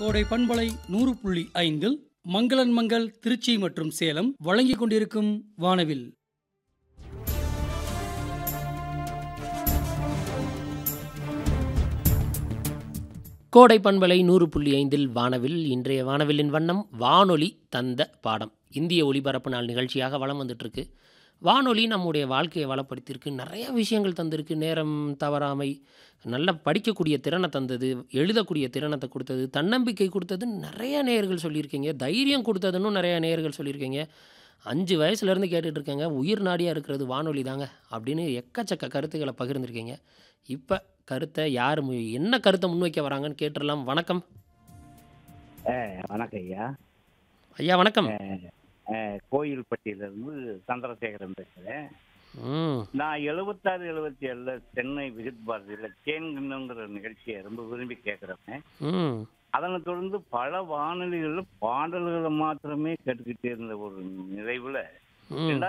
கோடை பண்பலை நூறு புள்ளி ஐந்தில் மங்களன் மங்கள் திருச்சி மற்றும் சேலம் வழங்கிக் கொண்டிருக்கும் வானவில் கோடை பண்பலை நூறு புள்ளி ஐந்தில் வானவில் இன்றைய வானவில்லின் வண்ணம் வானொலி தந்த பாடம் இந்திய ஒலிபரப்பு நாள் நிகழ்ச்சியாக வளம் வந்துட்டுருக்கு வானொலி நம்முடைய வாழ்க்கையை வளப்படுத்தியிருக்கு நிறைய விஷயங்கள் தந்திருக்கு நேரம் தவறாமை நல்ல படிக்கக்கூடிய திறனை தந்தது எழுதக்கூடிய திறனத்தை கொடுத்தது தன்னம்பிக்கை கொடுத்தது நிறைய நேயர்கள் சொல்லியிருக்கீங்க தைரியம் கொடுத்ததுன்னு நிறைய நேயர்கள் சொல்லியிருக்கீங்க அஞ்சு வயசுலேருந்து கேட்டுட்டு இருக்கேங்க உயிர் நாடியாக இருக்கிறது வானொலி தாங்க அப்படின்னு எக்கச்சக்க கருத்துக்களை பகிர்ந்திருக்கீங்க இப்போ கருத்தை யார் மு- என்ன கருத்தை முன்வைக்க வராங்கன்னு கேட்டுடலாம் வணக்கம் வணக்கம் ஐயா ஐயா வணக்கம் அஹ், கோயில்பட்டியிலிருந்து சந்திரசேகரன் பேசுகிறேன் ம் நான் எழுபத்தாறு எழுபத்தி ஏழுல சென்னை விஜித் பாரதியில் கேன்கின்ற நிகழ்ச்சியை ரொம்ப விரும்பி கேட்குறேன் ம் அதனை தொடர்ந்து பல வானொலிகளில் பாடல்களை மாத்திரமே கேட்டுக்கிட்டே இருந்த ஒரு நிறைவுல ம்